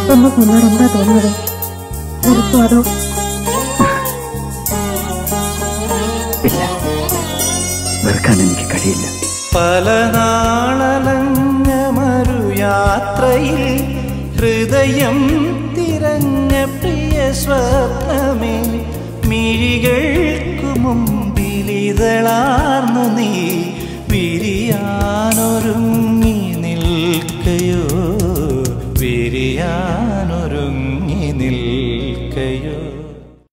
നമുക്ക് എന്നോട് എന്താ തോന്നുന്നത് വെറുപ്പോ അതോ ഇല്ല വെറുക്കാൻ എനിക്ക് കഴിയില്ല പല നാളലഞ്ഞ മറുയാത്രയിൽ ഹൃദയം തിരഞ്ഞ പ്രിയ സ്വപ്നമേ മിഴികൾക്കു മുമ്പിലിതളാർന്നു നീ